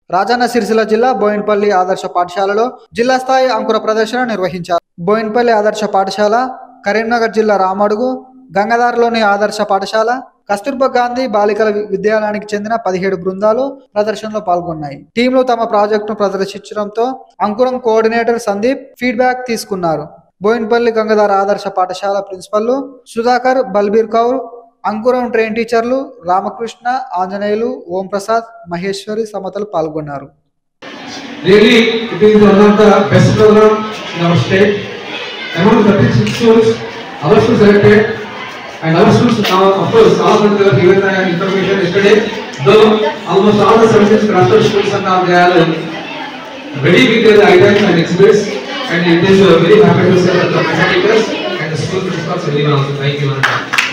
రాజన్న సిరిసిల్ల జిల్లా బోయిన్పల్లి ఆదర్శ పాఠశాలలో జిల్లా స్థాయి అంకుర ప్రదర్శన నిర్వహించారు బోయిన్పల్లి ఆదర్శ పాఠశాల కరీంనగర్ జిల్లా రామడుగు గంగదార్లోని ఆదర్శ పాఠశాల కస్తూర్బా గాంధీ బాలికల వి- విద్యాలయానికి చెందిన పదిహేడు బృందాలు ప్రదర్శనలో పాల్గొన్నాయి టీంలు తమ ప్రాజెక్టును ప్రదర్శించడంతో అంకురం కోఆర్డినేటర్ సందీప్ ఫీడ్బ్యాక్ తీసుకున్నారు బోయిన్పల్లి గంగధార ఆదర్శ పాఠశాల ప్రిన్సిపల్ సుధాకర్ బల్బీర్ కౌర్ అంకురం ట్రైన్ టీచర్లు రామకృష్ణ ఆంజనేయులు ఓం ప్రసాద్ మహేశ్వరి సమతలు పాల్గొన్నారు Really, it is one of the best program in our state. Among 36 schools, our schools selected, and our schools now, of course, all of them were given the information yesterday. Though almost all the 76 cluster schools are now they are ready with their items and exhibits, and it is uh, very happy to say that the mathematicals and the school principals are very well. Thank you. Anand.